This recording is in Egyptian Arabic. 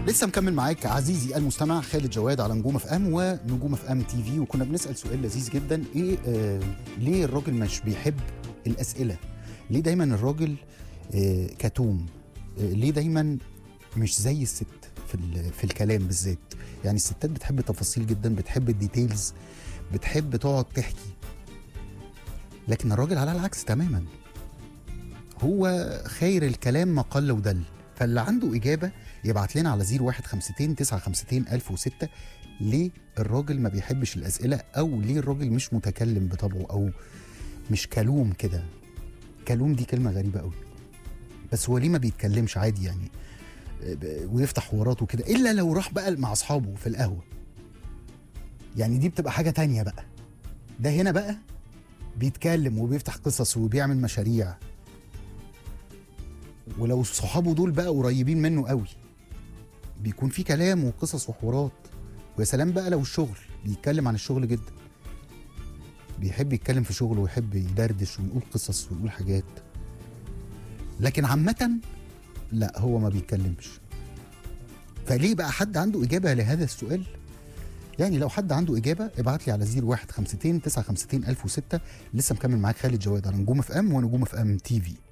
لسه مكمل معاك عزيزي المستمع خالد جواد على نجوم اف ام ونجوم اف ام تي في وكنا بنسال سؤال لذيذ جدا ايه آه ليه الراجل مش بيحب الاسئله ليه دايما الراجل آه كتوم آه ليه دايما مش زي الست في ال- في الكلام بالذات يعني الستات بتحب التفاصيل جدا بتحب الديتيلز بتحب تقعد تحكي لكن الراجل على العكس تماما هو خير الكلام ما قل ودل فاللي عنده إجابة يبعت لنا على 0152 952 1006 ليه الراجل ما بيحبش الأسئلة أو ليه الراجل مش متكلم بطبعه أو مش كلوم كده كلوم دي كلمة غريبة قوي بس هو ليه ما بيتكلمش عادي يعني ب- ويفتح حواراته كده إلا لو راح بقى مع أصحابه في القهوة يعني دي بتبقى حاجة تانية بقى ده هنا بقى بيتكلم وبيفتح قصص وبيعمل مشاريع ولو صحابه دول بقى قريبين منه قوي بيكون في كلام وقصص وحوارات ويا سلام بقى لو الشغل بيتكلم عن الشغل جدا بيحب يتكلم في شغله ويحب يدردش ويقول قصص ويقول حاجات لكن عامة لا هو ما بيتكلمش فليه بقى حد عنده إجابة لهذا السؤال يعني لو حد عنده إجابة ابعت لي على 0152 952 1006 لسه مكمل معاك خالد جواد على نجوم اف ام ونجوم اف ام تي في